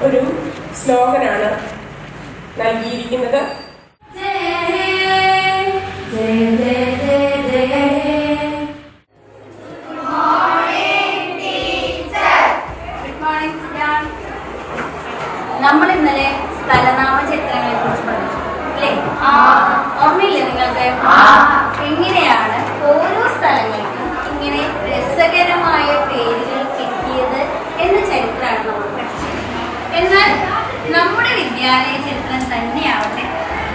ഒരു സ്ലോഗനാണ് നൽകിയിരിക്കുന്നത് നമ്മൾ ഇന്നലെ സ്ഥലനാമ ചിത്രങ്ങളെ കുറിച്ച് പഠിച്ചു അല്ലേ ഓർമ്മയില്ലേ നിങ്ങൾക്ക് എങ്ങനെയാണ് ഓരോ സ്ഥലങ്ങൾക്കും ഇങ്ങനെ രസകരമായ പേരുകൾ കിട്ടിയത് എന്ന ചരിത്രമാണ് നമ്മൾ പഠിച്ചത് എന്നാൽ നമ്മുടെ വിദ്യാലയ ചരിത്രം തന്നെയാവട്ടെ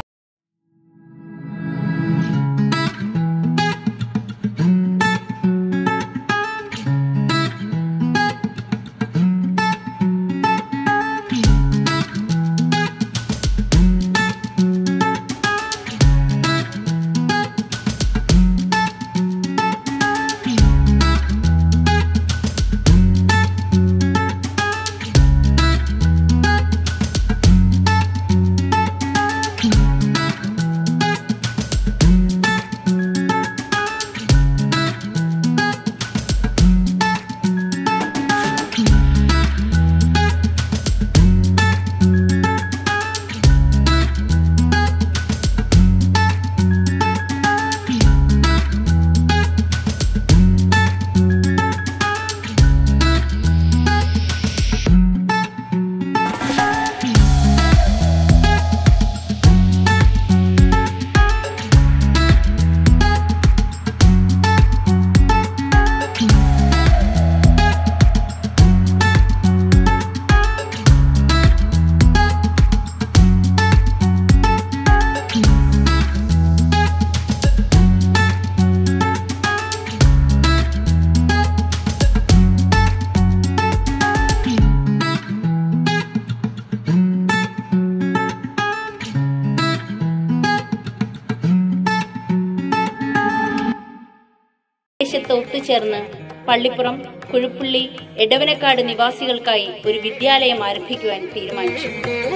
ദേശത്ത് ഒത്തുചേർന്ന് പള്ളിപ്പുറം കുഴുപ്പുള്ളി എടവനക്കാട് നിവാസികൾക്കായി ഒരു വിദ്യാലയം ആരംഭിക്കുവാൻ തീരുമാനിച്ചു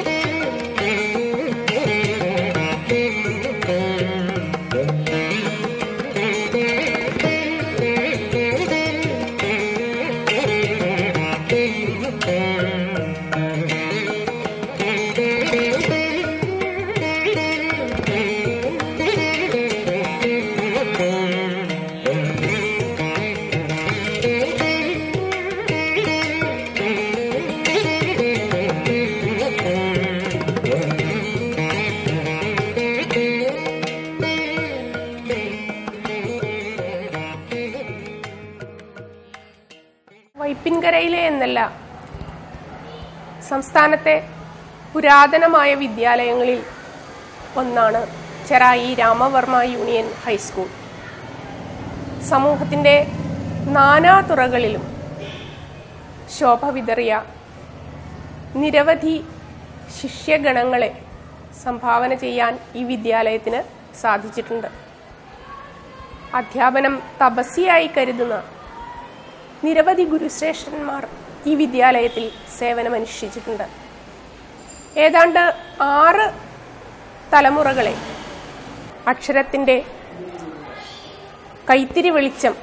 വൈപ്പിൻകരയിലെ എന്നല്ല സംസ്ഥാനത്തെ പുരാതനമായ വിദ്യാലയങ്ങളിൽ ഒന്നാണ് ചെറായി രാമവർമ്മ യൂണിയൻ ഹൈസ്കൂൾ സമൂഹത്തിൻ്റെ നാനാ തുറകളിലും ശോഭ വിതറിയ നിരവധി ശിഷ്യഗണങ്ങളെ സംഭാവന ചെയ്യാൻ ഈ വിദ്യാലയത്തിന് സാധിച്ചിട്ടുണ്ട് അധ്യാപനം തപസ്യയായി കരുതുന്ന നിരവധി ഗുരുശ്രേഷ്ഠന്മാർ ഈ വിദ്യാലയത്തിൽ സേവനമനുഷ്ഠിച്ചിട്ടുണ്ട് ഏതാണ്ട് ആറ് തലമുറകളെ അക്ഷരത്തിൻ്റെ കൈത്തിരി വെളിച്ചം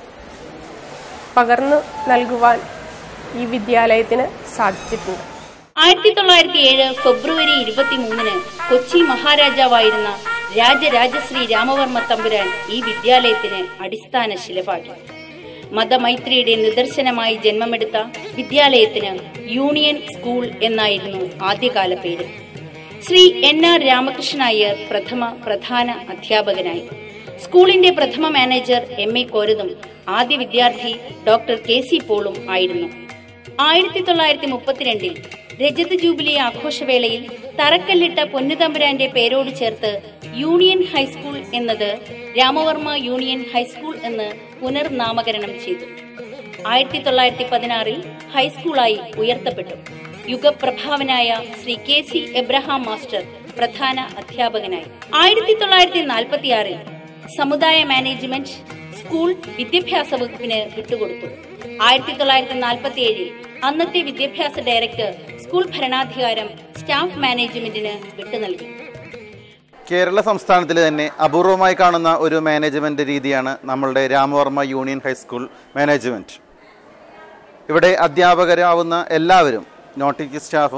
പകർന്നു നൽകുവാൻ ഈ വിദ്യാലയത്തിന് സാധിച്ചിട്ടുണ്ട് ആയിരത്തി തൊള്ളായിരത്തി ഏഴ് ഫെബ്രുവരി ഇരുപത്തിമൂന്നിന് കൊച്ചി മഹാരാജാവായിരുന്ന രാജരാജശ്രീ രാമവർമ്മ തമ്പുരാൻ ഈ വിദ്യാലയത്തിന് അടിസ്ഥാന ശിലപാകി മതമൈത്രിയുടെ നിദർശനമായി ജന്മമെടുത്ത വിദ്യാലയത്തിന് യൂണിയൻ സ്കൂൾ എന്നായിരുന്നു ആദ്യകാല പേര് ശ്രീ എൻ ആർ രാമകൃഷ്ണ അയ്യർ പ്രഥമ പ്രധാന അധ്യാപകനായി സ്കൂളിന്റെ പ്രഥമ മാനേജർ എം എ കോരതും ആദ്യ വിദ്യാർത്ഥി ഡോക്ടർ കെ സി പോളും ആയിരുന്നു ആയിരത്തി തൊള്ളായിരത്തി മുപ്പത്തിരണ്ടിൽ രജത ജൂബിലി ആഘോഷവേളയിൽ തറക്കല്ലിട്ട പൊന്നുതമ്പുരാന്റെ പേരോട് ചേർത്ത് യൂണിയൻ ഹൈസ്കൂൾ എന്നത് രാമവർമ്മ യൂണിയൻ ഹൈസ്കൂൾ എന്ന് പുനർനാമകരണം ചെയ്തു ആയിരത്തി തൊള്ളായിരത്തി പതിനാറിൽ ഹൈസ്കൂളായി ഉയർത്തപ്പെട്ടു യുഗപ്രഭാവനായ Shri K C Abraham master പ്രധാന അധ്യാപകനായി ആയിരത്തി തൊള്ളായിരത്തി നാൽപ്പത്തിയാറിൽ സമുദായ മാനേജ്മെന്റ് സ്കൂൾ വിദ്യാഭ്യാസ വകുപ്പിന് വിട്ടുകൊടുത്തു ആയിരത്തി തൊള്ളായിരത്തി നാൽപ്പത്തി ഏഴിൽ അന്നത്തെ വിദ്യാഭ്യാസ ഡയറക്ടർ സ്കൂൾ ഭരണാധികാരം സ്റ്റാഫ് മാനേജ്മെന്റിന് വിട്ടു നൽകി കേരള സംസ്ഥാനത്തിൽ തന്നെ അപൂർവമായി കാണുന്ന ഒരു മാനേജ്മെൻറ്റ് രീതിയാണ് നമ്മളുടെ രാമവർമ്മ യൂണിയൻ ഹൈസ്കൂൾ മാനേജ്മെൻറ്റ് ഇവിടെ അധ്യാപകരാവുന്ന എല്ലാവരും നോൺ ടീച്ചിങ് സ്റ്റാഫും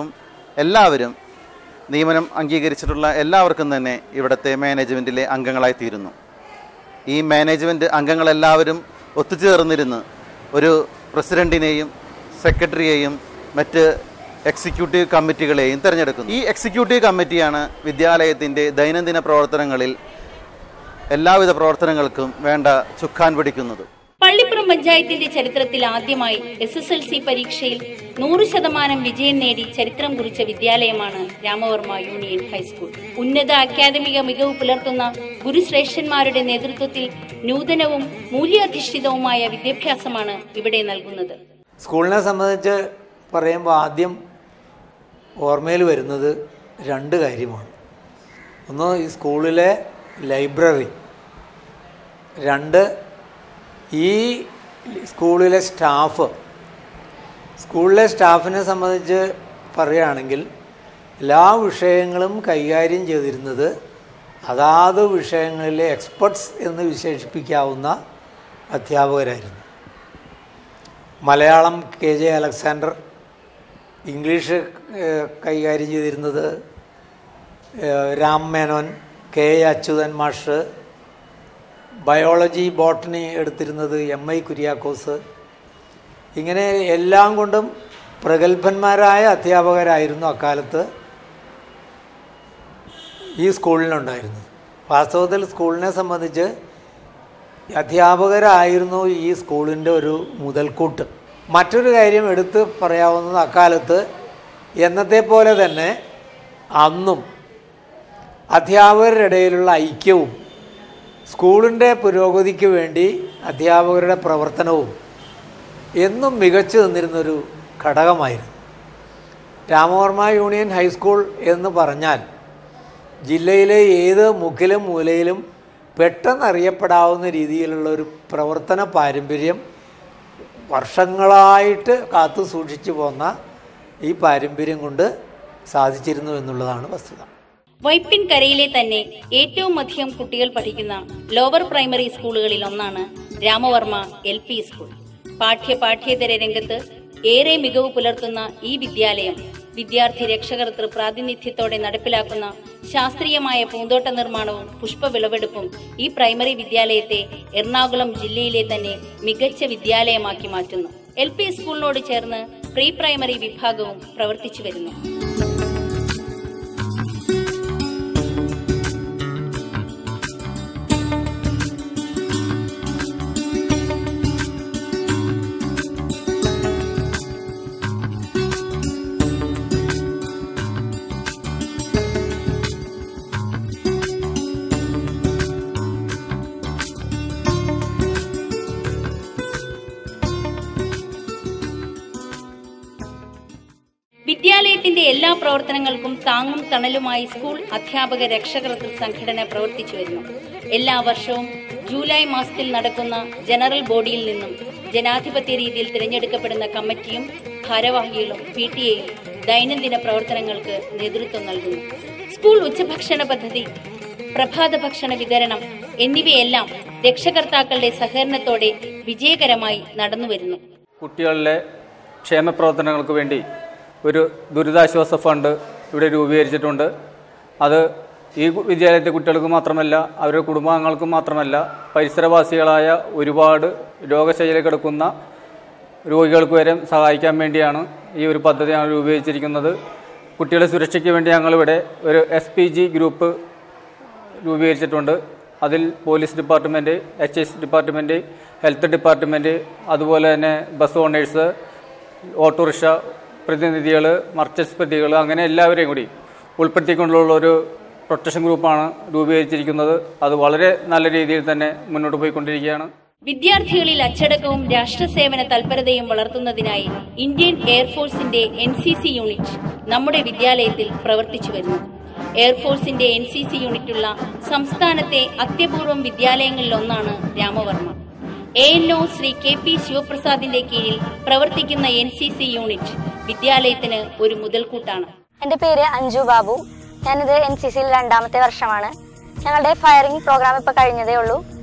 എല്ലാവരും നിയമനം അംഗീകരിച്ചിട്ടുള്ള എല്ലാവർക്കും തന്നെ ഇവിടുത്തെ മാനേജ്മെൻറ്റിലെ അംഗങ്ങളായി തീരുന്നു ഈ മാനേജ്മെൻറ്റ് അംഗങ്ങളെല്ലാവരും ഒത്തുചേർന്നിരുന്ന് ഒരു പ്രസിഡന്റിനെയും സെക്രട്ടറിയെയും മറ്റ് എക്സിക്യൂട്ടീവ് കമ്മിറ്റികളെയും തിരഞ്ഞെടുക്കുന്നു ഈ എക്സിക്യൂട്ടീവ് കമ്മിറ്റിയാണ് വിദ്യാലയത്തിൻ്റെ ദൈനംദിന പ്രവർത്തനങ്ങളിൽ എല്ലാവിധ പ്രവർത്തനങ്ങൾക്കും വേണ്ട ചുക്കാൻ പിടിക്കുന്നത് പള്ളിപ്പുറം പഞ്ചായത്തിന്റെ ചരിത്രത്തിൽ ആദ്യമായി എസ് എസ് എൽ സി പരീക്ഷയിൽ നൂറ് ശതമാനം വിജയം നേടി ചരിത്രം കുറിച്ച വിദ്യാലയമാണ് രാമവർമ്മ യൂണിയൻ ഹൈസ്കൂൾ ഉന്നത അക്കാദമിക മികവ് പുലർത്തുന്ന ഗുരുശ്രേഷ്ഠന്മാരുടെ നേതൃത്വത്തിൽ നൂതനവും മൂല്യാധിഷ്ഠിതവുമായ വിദ്യാഭ്യാസമാണ് ഇവിടെ നൽകുന്നത് സ്കൂളിനെ സംബന്ധിച്ച് പറയുമ്പോൾ ആദ്യം ഓർമ്മയിൽ വരുന്നത് രണ്ട് കാര്യമാണ് ഒന്ന് ഈ സ്കൂളിലെ ലൈബ്രറി രണ്ട് ഈ സ്കൂളിലെ സ്റ്റാഫ് സ്കൂളിലെ സ്റ്റാഫിനെ സംബന്ധിച്ച് പറയുകയാണെങ്കിൽ എല്ലാ വിഷയങ്ങളും കൈകാര്യം ചെയ്തിരുന്നത് അതാത് വിഷയങ്ങളിലെ എക്സ്പെർട്സ് എന്ന് വിശേഷിപ്പിക്കാവുന്ന അധ്യാപകരായിരുന്നു Malayalam K J Alexander English ഏഹ്, കൈകാര്യം ചെയ്തിരുന്നത് ഏഹ്, രാം മേനോൻ കെ എ അച്യുതൻ മാഷ് ബയോളജി ബോട്ടണി എടുത്തിരുന്നത് എം ഐ കുര്യാക്കോസ് ഇങ്ങനെ എല്ലാം കൊണ്ടും പ്രഗത്ഭന്മാരായ അധ്യാപകരായിരുന്നു അക്കാലത്ത് ഈ സ്കൂളിനുണ്ടായിരുന്നത് വാസ്തവത്തിൽ സ്കൂളിനെ സംബന്ധിച്ച് അധ്യാപകരായിരുന്നു ഈ സ്കൂളിൻ്റെ ഒരു മുതൽക്കൂട്ട് മറ്റൊരു കാര്യം എടുത്ത് പറയാവുന്നത് അക്കാലത്ത് എന്നത്തെ പോലെ തന്നെ അന്നും അധ്യാപകരുടെ ഇടയിലുള്ള ഐക്യവും സ്കൂളിൻ്റെ പുരോഗതിക്ക് വേണ്ടി അധ്യാപകരുടെ പ്രവർത്തനവും എന്നും മികച്ചു നിന്നിരുന്നൊരു ഘടകമായിരുന്നു രാമവർമ്മ യൂണിയൻ ഹൈസ്കൂൾ എന്ന് പറഞ്ഞാൽ ജില്ലയിലെ ഏത് മുക്കിലും മൂലയിലും പെട്ടെന്ന് അറിയപ്പെടാവുന്ന രീതിയിലുള്ള ഒരു പ്രവർത്തന പാരമ്പര്യം വർഷങ്ങളായിട്ട് കാത്തു സൂക്ഷിച്ചു പോന്ന ഈ പാരമ്പര്യം കൊണ്ട് സാധിച്ചിരുന്നു എന്നുള്ളതാണ് വസ്തുത വൈപ്പിൻ കരയിലെ തന്നെ ഏറ്റവും അധികം കുട്ടികൾ പഠിക്കുന്ന ലോവർ പ്രൈമറി സ്കൂളുകളിൽ ഒന്നാണ് രാമവർമ്മ എൽ പി സ്കൂൾ പാഠ്യ പാഠ്യേതര രംഗത്ത് ഏറെ മികവ് പുലർത്തുന്ന ഈ വിദ്യാലയം വിദ്യാർത്ഥി രക്ഷകർത്തൃ പ്രാതിനിധ്യത്തോടെ നടപ്പിലാക്കുന്ന ശാസ്ത്രീയമായ പൂന്തോട്ട നിർമ്മാണവും പുഷ്പ വിളവെടുപ്പും ഈ പ്രൈമറി വിദ്യാലയത്തെ എറണാകുളം ജില്ലയിലെ തന്നെ മികച്ച വിദ്യാലയമാക്കി മാറ്റുന്നു എൽ പി സ്കൂളിനോട് ചേർന്ന് പ്രീ പ്രൈമറി വിഭാഗവും പ്രവർത്തിച്ചു വരുന്നു വിദ്യാലയത്തിന്റെ എല്ലാ പ്രവർത്തനങ്ങൾക്കും താങ്ങും തണലുമായി സ്കൂൾ അധ്യാപക രക്ഷകർത്തൃ സംഘടന പ്രവർത്തിച്ചു വരുന്നു എല്ലാ വർഷവും ജൂലൈ മാസത്തിൽ നടക്കുന്ന ജനറൽ ബോഡിയിൽ നിന്നും ജനാധിപത്യ രീതിയിൽ തിരഞ്ഞെടുക്കപ്പെടുന്ന കമ്മിറ്റിയും ഭാരവാഹികളും പി ടി എയും ദൈനംദിന പ്രവർത്തനങ്ങൾക്ക് നേതൃത്വം നൽകുന്നു സ്കൂൾ ഉച്ചഭക്ഷണ പദ്ധതി പ്രഭാത ഭക്ഷണ വിതരണം എന്നിവയെല്ലാം രക്ഷകർത്താക്കളുടെ സഹകരണത്തോടെ വിജയകരമായി നടന്നുവരുന്നു കുട്ടികളിലെ ക്ഷേമപ്രവർത്തനങ്ങൾക്ക് വേണ്ടി ഒരു ദുരിതാശ്വാസ ഫണ്ട് ഇവിടെ രൂപീകരിച്ചിട്ടുണ്ട് അത് ഈ കു- വിദ്യാലയത്തിലെ കുട്ടികൾക്ക് മാത്രമല്ല അവരുടെ കുടുംബാംഗങ്ങൾക്കും മാത്രമല്ല പരിസരവാസികളായ ഒരുപാട് രോഗശൈലി കിടക്കുന്ന രോഗികൾക്ക് വരെ സഹായിക്കാൻ വേണ്ടിയാണ് ഈ ഒരു പദ്ധതി ഞങ്ങൾ രൂപീകരിച്ചിരിക്കുന്നത് കുട്ടികളുടെ സുരക്ഷയ്ക്ക് വേണ്ടി ഞങ്ങളിവിടെ ഒരു എസ് പി ജി ഗ്രൂപ്പ് രൂപീകരിച്ചിട്ടുണ്ട് അതിൽ police department H S department health department അതുപോലെ തന്നെ ബസ് ഓണേഴ്സ് ഓട്ടോറിക്ഷ പ്രതിനിധികൾ മർച്ചൻസ് പ്രതികൾ അങ്ങനെ എല്ലാവരെയും കൂടി ഉൾപ്പെടുത്തിക്കൊണ്ടുള്ള ഒരു പ്രൊട്ടക്ഷൻ ഗ്രൂപ്പാണ് രൂപീകരിച്ചിരിക്കുന്നത് അത് വളരെ നല്ല രീതിയിൽ തന്നെ മുന്നോട്ട് പോയിക്കൊണ്ടിരിക്കുകയാണ് വിദ്യാർത്ഥികളിൽ അച്ചടക്കവും രാഷ്ട്രസേവന തൽപരതയും വളർത്തുന്നതിനായി ഇന്ത്യൻ എയർഫോഴ്സിന്റെ എൻ സി സി യൂണിറ്റ് നമ്മുടെ വിദ്യാലയത്തിൽ പ്രവർത്തിച്ചു വരുന്നു എയർഫോഴ്സിന്റെ എൻ സി സി യൂണിറ്റുള്ള സംസ്ഥാനത്തെ അത്യപൂർവം വിദ്യാലയങ്ങളിലൊന്നാണ് Ramavarma A N O Shri K P ശിവപ്രസാദിന്റെ കീഴിൽ പ്രവർത്തിക്കുന്ന എൻ സി സി യൂണിറ്റ് വിദ്യാലയത്തിന് ഒരു മുതൽക്കൂട്ടാണ് എൻ്റെ പേര് അഞ്ജു ബാബു ഞാനിത് എൻ സി സിയിൽ രണ്ടാമത്തെ വർഷമാണ് ഞങ്ങളുടെ ഫയറിംഗ് പ്രോഗ്രാം ഇപ്പോൾ കഴിഞ്ഞതേ ഉള്ളൂ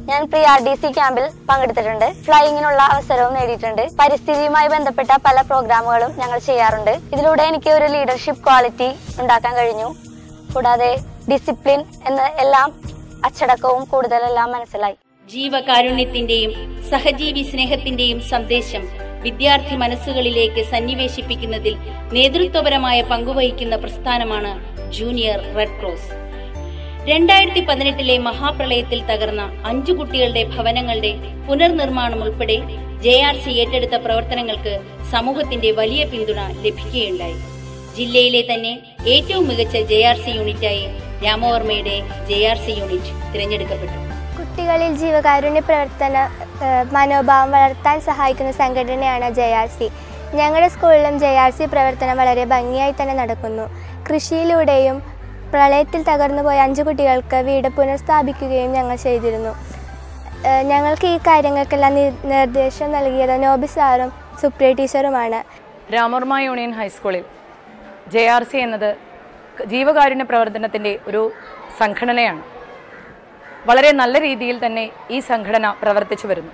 ഞാൻ പ്രീ ആർ ഡി സി ക്യാമ്പിൽ പങ്കെടുത്തിട്ടുണ്ട് ഫ്ലൈയിങ്ങിനുള്ള അവസരവും നേടിയിട്ടുണ്ട് പരിസ്ഥിതിയുമായി ബന്ധപ്പെട്ട പല പ്രോഗ്രാമുകളും ഞങ്ങൾ ചെയ്യാറുണ്ട് ഇതിലൂടെ എനിക്ക് ഒരു ലീഡർഷിപ്പ് ക്വാളിറ്റി ഉണ്ടാക്കാൻ കഴിഞ്ഞു കൂടാതെ ഡിസിപ്ലിൻ എന്ന എല്ലാം അച്ചടക്കവും കൂടുതലെല്ലാം മനസ്സിലായി ജീവകാരുണ്യത്തിന്റെയും സഹജീവി സ്നേഹത്തിന്റെയും സന്ദേശം വിദ്യാർത്ഥി മനസ്സുകളിലേക്ക് സന്നിവേശിപ്പിക്കുന്നതിൽ നേതൃത്വപരമായ പങ്കുവഹിക്കുന്ന പ്രസ്ഥാനമാണ് ജൂനിയർ റെഡ് ക്രോസ് രണ്ടായിരത്തി പതിനെട്ടിലെ മഹാപ്രളയത്തിൽ തകർന്ന അഞ്ചു കുട്ടികളുടെ ഭവനങ്ങളുടെ പുനർനിർമ്മാണം ഉൾപ്പെടെ ജെ ആർ സി ഏറ്റെടുത്ത പ്രവർത്തനങ്ങൾക്ക് സമൂഹത്തിന്റെ വലിയ പിന്തുണ ലഭിക്കുകയുണ്ടായി ജില്ലയിലെ തന്നെ ഏറ്റവും മികച്ച ജെ ആർ സി യൂണിറ്റായി രാമവർമ്മയുടെ ജെ ആർ സി യൂണിറ്റ് തിരഞ്ഞെടുക്കപ്പെട്ടു കുട്ടികളിൽ ജീവകാരുണ്യ പ്രവർത്തന ഏഹ്, മനോഭാവം വളർത്താൻ സഹായിക്കുന്ന സംഘടനയാണ് ജെ ആർ സി ഞങ്ങളുടെ സ്കൂളിലും ജെ ആർ സി പ്രവർത്തനം വളരെ ഭംഗിയായി തന്നെ നടക്കുന്നു കൃഷിയിലൂടെയും പ്രളയത്തിൽ തകർന്നുപോയ അഞ്ചു കുട്ടികൾക്ക് വീട് പുനഃസ്ഥാപിക്കുകയും ഞങ്ങൾ ചെയ്തിരുന്നു ഏഹ്, ഞങ്ങൾക്ക് ഈ കാര്യങ്ങൾക്കെല്ലാം നി- നിർദ്ദേശം നൽകിയത് നോബി സാറും സുപ്രിയ ടീച്ചറുമാണ് രാമവർമ്മ യൂണിയൻ ഹൈസ്കൂളിൽ ജെ ആർ സി എന്നത് ജീവകാരുണ്യ പ്രവർത്തനത്തിൻ്റെ ഒരു സംഘടനയാണ് വളരെ നല്ല രീതിയിൽ തന്നെ ഈ സംഘടന പ്രവർത്തിച്ചു വരുന്നു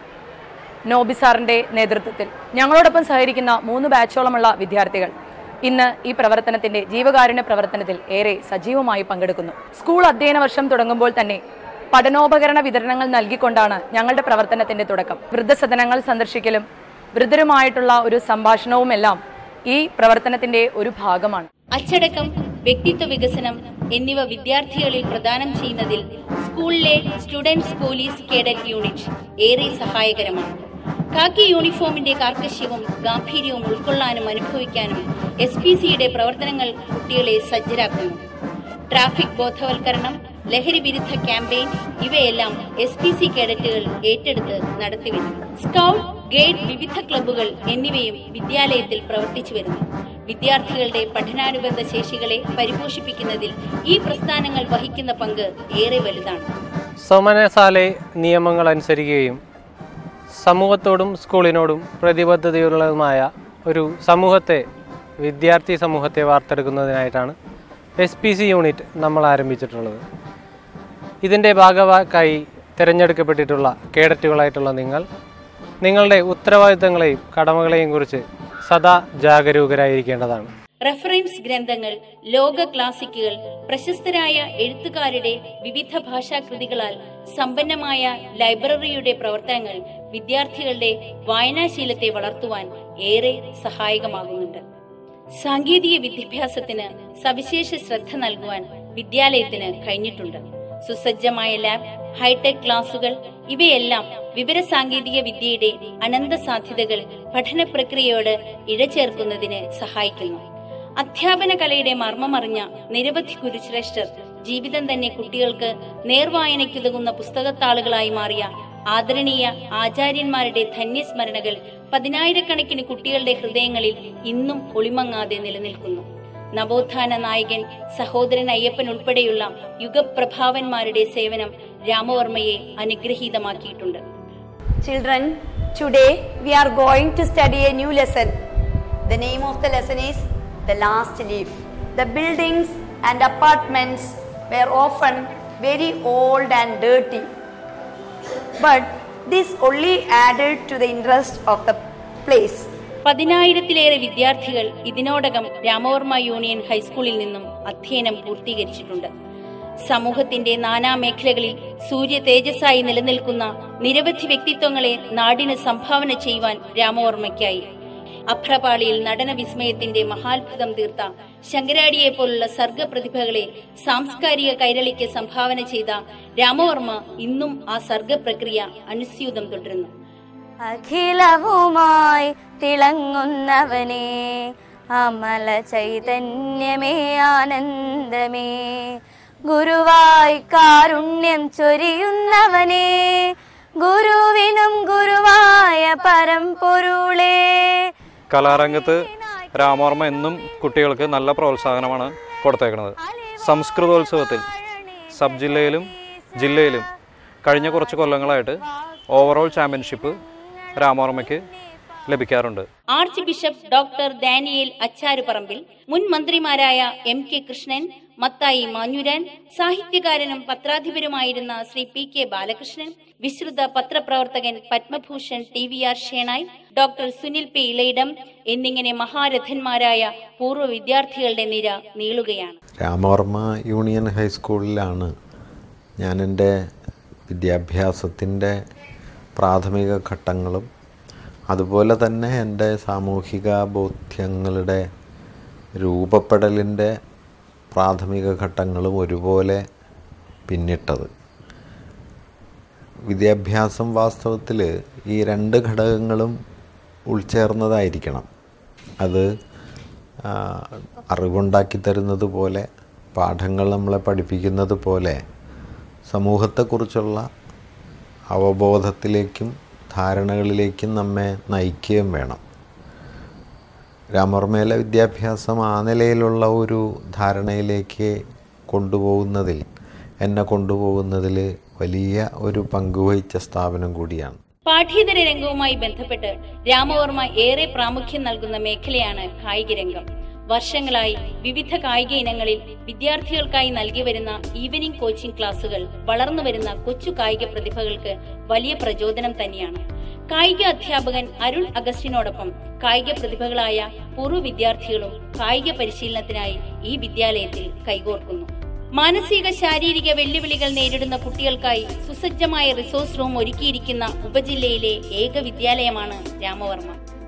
നോബി സാറിൻ്റെ നേതൃത്വത്തിൽ ഞങ്ങളോടൊപ്പം സഹകരിക്കുന്ന മൂന്ന് ബാച്ചോളമുള്ള വിദ്യാർത്ഥികൾ ഇന്ന് ഈ പ്രവർത്തനത്തിന്റെ ജീവകാരുണ്യ പ്രവർത്തനത്തിൽ ഏറെ സജീവമായി പങ്കെടുക്കുന്നു സ്കൂൾ അധ്യയന വർഷം തുടങ്ങുമ്പോൾ തന്നെ പഠനോപകരണ വിതരണങ്ങൾ നൽകിക്കൊണ്ടാണ് ഞങ്ങളുടെ പ്രവർത്തനത്തിന്റെ തുടക്കം വൃദ്ധസദനങ്ങൾ സന്ദർശിക്കലും വൃദ്ധരുമായിട്ടുള്ള ഒരു സംഭാഷണവുമെല്ലാം ഈ പ്രവർത്തനത്തിന്റെ ഒരു ഭാഗമാണ് അച്ചടക്കം വ്യക്തിത്വ വികസനം എന്നിവ വിദ്യാർത്ഥികളിൽ പ്രദാനം ചെയ്യുന്നതിൽ സ്കൂളിലെ സ്റ്റുഡൻസ് പോലീസ് കേഡറ്റ് യൂണിറ്റ് ഏറെ സഹായകരമാണ് കാക്കി യൂണിഫോമിന്റെ കാർക്കശ്യവും ഗാംഭീര്യവും ഉൾക്കൊള്ളാനും അനുഭവിക്കാനും എസ് പി സിയുടെ പ്രവർത്തനങ്ങൾ കുട്ടികളെ സജ്ജരാക്കുന്നു ട്രാഫിക് ബോധവൽക്കരണം ലഹരി വിരുദ്ധ ക്യാമ്പയിൻ ഇവയെല്ലാം എസ് പി സി കേഡറ്റുകൾ ഏറ്റെടുത്ത് നടത്തിവരുന്നു സ്കൗട്ട് ഗൈഡ് വിവിധ ക്ലബ്ബുകൾ എന്നിവയും വിദ്യാലയത്തിൽ പ്രവർത്തിച്ചു വരുന്നു വിദ്യാർത്ഥികളുടെ പഠനാനുബന്ധ ശേഷികളെ പരിപോഷിപ്പിക്കുന്നതിൽ ഈ പ്രസ്ഥാനങ്ങൾ വഹിക്കുന്ന പങ്ക് ഏറെ വലുതാണ് സമനസാലെ നിയമങ്ങൾ അനുസരിക്കുകയും സമൂഹത്തോടും സ്കൂളിനോടും പ്രതിബദ്ധതയുള്ളതുമായ ഒരു സമൂഹത്തെ വിദ്യാർത്ഥി സമൂഹത്തെ വാർത്തെടുക്കുന്നതിനായിട്ടാണ് എസ് പി സി യൂണിറ്റ് നമ്മൾ ആരംഭിച്ചിട്ടുള്ളത് ഇതിൻ്റെ ഭാഗമായി തിരഞ്ഞെടുക്കപ്പെട്ടിട്ടുള്ള കേഡറ്റുകളായിട്ടുള്ള നിങ്ങൾ നിങ്ങളുടെ ഉത്തരവാദിത്തങ്ങളെയും കടമകളെയും കുറിച്ച് സദാ ജാഗരൂകരായിരിക്കേണ്ടതാണ് റഫറൻസ് ഗ്രന്ഥങ്ങൾ ലോക ക്ലാസിക്കുകൾ പ്രശസ്തരായ എഴുത്തുകാരുടെ വിവിധ ഭാഷാകൃതികളാൽ സമ്പന്നമായ ലൈബ്രറിയുടെ പ്രവർത്തനങ്ങൾ വിദ്യാർത്ഥികളുടെ വായനാശീലത്തെ വളർത്തുവാൻ ഏറെ സഹായകമാകുന്നുണ്ട് സാങ്കേതിക വിദ്യാഭ്യാസത്തിന് സവിശേഷ ശ്രദ്ധ നൽകുവാൻ വിദ്യാലയത്തിന് കഴിഞ്ഞിട്ടുണ്ട് സുസജ്ജമായ ലാബ് ഹൈടെക് ക്ലാസുകൾ ഇവയെല്ലാം വിവരസാങ്കേതിക വിദ്യയുടെ അനന്ത സാധ്യതകൾ പഠന പ്രക്രിയയോട് ഇഴചേർക്കുന്നതിന് സഹായിക്കുന്നു അധ്യാപന കലയുടെ മർമ്മമറിഞ്ഞ നിരവധി ഗുരുശ്രേഷ്ഠർ ജീവിതം തന്നെ കുട്ടികൾക്ക് നേർവായനയ്ക്കുതകുന്ന പുസ്തകത്താളുകളായി മാറിയ ആദരണീയ ആചാര്യന്മാരുടെ ധന്യസ്മരണകൾ പതിനായിരക്കണക്കിന് കുട്ടികളുടെ ഹൃദയങ്ങളിൽ ഇന്നും ഒളിമങ്ങാതെ നിലനിൽക്കുന്നു നവോത്ഥാന നായകൻ സഹോദരൻ അയ്യപ്പൻ ഉൾപ്പെടെയുള്ള യുഗപ്രഭാവന്മാരുടെ സേവനം രാമവർമ്മയെ അനുഗ്രഹീതമാക്കിയിട്ടുണ്ട് Children, today we are going to study a new lesson. The name of the lesson is The Last Leaf. The buildings and apartments were often very old and dirty. But this only added to the interest of the place. പതിനായിരത്തിലേറെ വിദ്യാർത്ഥികൾ ഇതിനോടകം Ramavarma union ഹൈസ്കൂളിൽ നിന്നും അധ്യയനം പൂർത്തീകരിച്ചിട്ടുണ്ട് സമൂഹത്തിന്റെ നാനാ മേഖലകളിൽ സൂര്യ തേജസ്സായി നിലനിൽക്കുന്ന നിരവധി വ്യക്തിത്വങ്ങളെ നാടിന് സംഭാവന ചെയ്യുവാൻ രാമവർമ്മയ്ക്കായി അഭ്രപാളിയിൽ നടന വിസ്മയത്തിന്റെ മഹാത്ഭുതം തീർത്ത ശങ്കരാടിയെ പോലുള്ള സർഗപ്രതിഭകളെ സാംസ്കാരിക കൈരളിക്ക് സംഭാവന ചെയ്ത രാമവർമ്മ ഇന്നും ആ സർഗപ്രക്രിയ അനുസ്യൂതം തുടരുന്നു അഖിലവുമായി തിളങ്ങുന്നവനെ അമല ചൈതന്യമേ ആനന്ദമേ ഗുരുവായി കാരുണ്യം ചൊരിയുന്നവനെ ഗുരുവിനും ഗുരുവായ പരമ്പൊരുളേ കലാരംഗത്ത് രാമവർമ്മ എന്നും കുട്ടികൾക്ക് നല്ല പ്രോത്സാഹനമാണ് കൊടുത്തേക്കുന്നത് സംസ്കൃതോത്സവത്തിൽ സബ് ജില്ലയിലും ജില്ലയിലും കഴിഞ്ഞ കുറച്ച് കൊല്ലങ്ങളായിട്ട് ഓവറോൾ ചാമ്പ്യൻഷിപ്പ് രാമവർമ്മയ്ക്ക് ലഭിക്കാറുണ്ട് archbishop doctor Daniel Acharuparambil മുൻ മന്ത്രിമാരായ എം കെ കൃഷ്ണൻ മത്തായി മാഞ്ഞുരാൻ സാഹിത്യകാരനും പത്രാധിപരുമായിരുന്ന ശ്രീ പി കെ ബാലകൃഷ്ണൻ വിശ്രുത പത്രപ്രവർത്തകൻ Padma Bhushan T V R Shenoy doctor Sunil P Elayidam എന്നിങ്ങനെ മഹാരഥന്മാരായ പൂർവ്വ വിദ്യാർത്ഥികളുടെ നിര നീളുകയാണ് രാമവർമ്മ യൂണിയൻ ഹൈസ്കൂളിലാണ് ഞാൻ എൻ്റെ വിദ്യാഭ്യാസത്തിൻ്റെ പ്രാഥമിക ഘട്ടങ്ങളും അതുപോലെ തന്നെ എൻ്റെ സാമൂഹിക ബോധ്യങ്ങളുടെ രൂപപ്പെടലിൻ്റെ പ്രാഥമിക ഘട്ടങ്ങളും ഒരുപോലെ പിന്നിട്ടത് വിദ്യാഭ്യാസം വാസ്തവത്തിൽ ഈ രണ്ട് ഘടകങ്ങളും ഉൾച്ചേർന്നതായിരിക്കണം അത് ആ, അറിവുണ്ടാക്കി തരുന്നത് പോലെ പാഠങ്ങൾ നമ്മളെ പഠിപ്പിക്കുന്നത് പോലെ സമൂഹത്തെക്കുറിച്ചുള്ള അവബോധത്തിലേക്കും ധാരണകളിലേക്കും നമ്മെ നയിക്കുകയും വേണം രാമവർമ്മയിലെ വിദ്യാഭ്യാസം ആ നിലയിലുള്ള ഒരു ധാരണയിലേക്ക് കൊണ്ടുപോകുന്നതിൽ എന്നെ കൊണ്ടുപോകുന്നതിൽ വലിയ ഒരു പങ്കുവഹിച്ച സ്ഥാപനം കൂടിയാണ് പാഠ്യേതര രംഗവുമായി ബന്ധപ്പെട്ട് രാമവർമ്മ ഏറെ പ്രാമുഖ്യം നൽകുന്ന മേഖലയാണ് കായിക രംഗം വർഷങ്ങളായി വിവിധ കായിക ഇനങ്ങളിൽ വിദ്യാർത്ഥികൾക്കായി നൽകി വരുന്ന ഈവനിംഗ് കോച്ചിംഗ് ക്ലാസുകൾ വളർന്നു വരുന്ന കൊച്ചു കായിക പ്രതിഭകൾക്ക് വലിയ പ്രചോദനം തന്നെയാണ് കായിക അധ്യാപകൻ അരുൺ അഗസ്റ്റിനോടൊപ്പം കായിക പ്രതിഭകളായ പൂർവ്വ വിദ്യാർത്ഥികളും കായിക പരിശീലനത്തിനായി ഈ വിദ്യാലയത്തിൽ കൈകോർക്കുന്നു മാനസിക ശാരീരിക വെല്ലുവിളികൾ നേരിടുന്ന കുട്ടികൾക്കായി സുസജ്ജമായ റിസോഴ്സ് റൂം ഒരുക്കിയിരിക്കുന്ന ഉപജില്ലയിലെ ഏക വിദ്യാലയമാണ് രാമവർമ്മ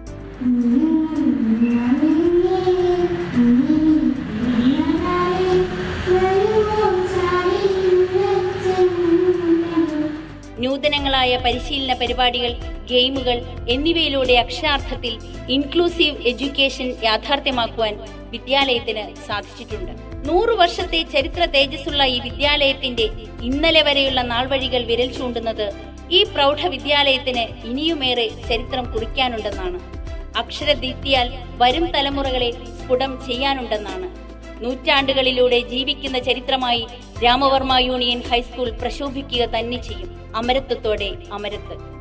നൂതനങ്ങളായ പരിശീലന പരിപാടികൾ ഗെയിമുകൾ എന്നിവയിലൂടെ അക്ഷരാർത്ഥത്തിൽ ഇൻക്ലൂസീവ് എഡ്യൂക്കേഷൻ യാഥാർത്ഥ്യമാക്കുവാൻ വിദ്യാലയത്തിന് സാധിച്ചിട്ടുണ്ട് നൂറു വർഷത്തെ ചരിത്ര തേജസ്സുള്ള ഈ വിദ്യാലയത്തിന്റെ ഇന്നലെ വരെയുള്ള നാൾവഴികൾ വിരൽ ചൂണ്ടുന്നത് ഈ പ്രൗഢ വിദ്യാലയത്തിന് ഇനിയുമേറെ ചരിത്രം കുറിക്കാനുണ്ടെന്നാണ് അക്ഷരദീപ്തിയാൽ വരും തലമുറകളെ സ്ഫുടം ചെയ്യാനുണ്ടെന്നാണ് നൂറ്റാണ്ടുകളിലൂടെ ജീവിക്കുന്ന ചരിത്രമായി രാമവർമ്മ യൂണിയൻ ഹൈസ്കൂൾ പ്രശോഭിക്കുക തന്നെ ചെയ്യും അമരത്വത്തോടെ അമരത്ത്